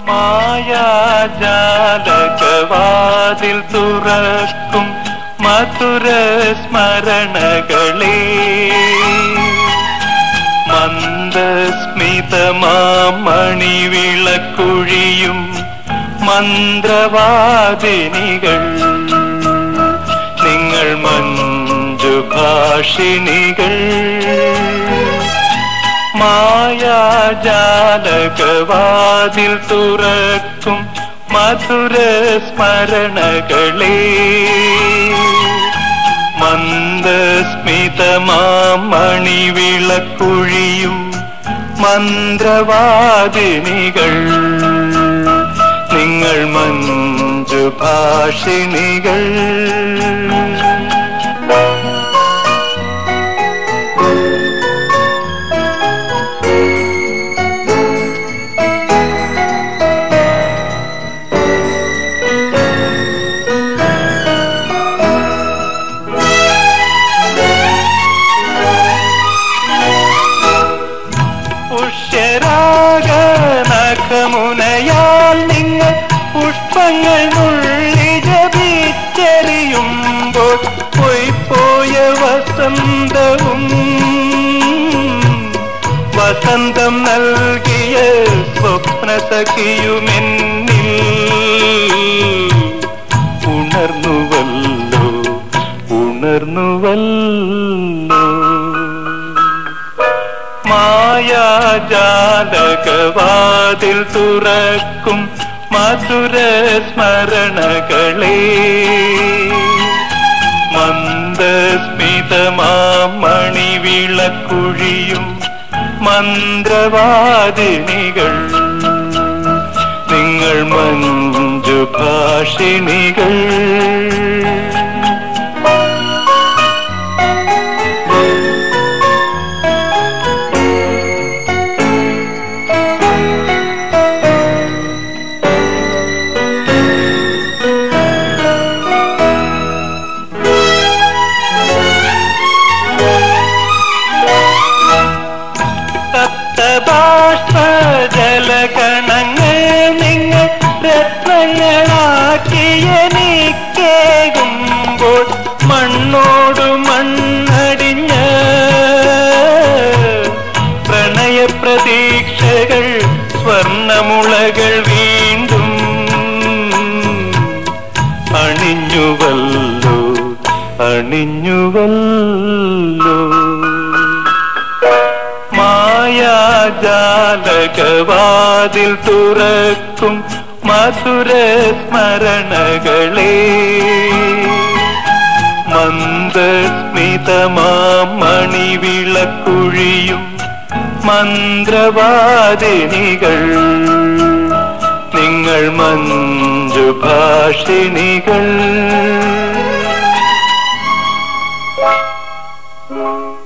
മായാജാലകവാതിൽ തുറക്കും മധുര സ്മരണകളെ മന്ദസ്മിതമാമണിവിളക്കുഴിയും മന്ത്രവാദിനികൾ നിങ്ങൾ മഞ്ജുഭാഷിണികൾ മായാജാലകവാതിൽ തുറക്കും മധുര സ്മരണകളെ മന്ദസ്മിതമാമണിവിളക്കുഴിയും മന്ത്രവാദിനികൾ നിങ്ങൾ മഞ്ജുഭാഷിണികൾ പുഷ്യരാഗ നഖമുനയാൽ നിങ്ങൾ പുഷ്പങ്ങൾ നുള്ളി ജപിച്ചെറിയുമ്പോൾ പോയിപ്പോയ വസന്തവും വസന്തം നൽകിയ സ്വപ്ന സഖിയുമെന്നിൽ ഉണർന്നുവല്ലോ ഉണർന്നുവല്ലോ മായാജാലകവാതിൽ തുറക്കും മധുര സ്മരണകളെ മന്ദസ്മിതമാമണിവിളക്കുഴിയും മന്ത്രവാദിനികൾ നിങ്ങൾ മഞ്ജുഭാഷിണികൾ സപ്തബാഷ്പ ജലഗണങ്ങൾ നിങ്ങൾ രത്നങ്ങളാക്കിയനിക്കേകുമ്പോൾ മണ്ണോട് മണ്ണടിഞ്ഞ പ്രണയ പ്രതീക്ഷകൾ സ്വർണമുളകൾ വീണ്ടും അണിഞ്ഞുവല്ലോ അണിഞ്ഞുവല്ലോ മായാജാലകവാതിൽ തുറക്കും മധുര സ്മരണകളെ മന്ദസ്മിതമാമണിവിളക്കുഴിയും മന്ത്രവാദിനികൾ നിങ്ങൾ മഞ്ജുഭാഷിണികൾ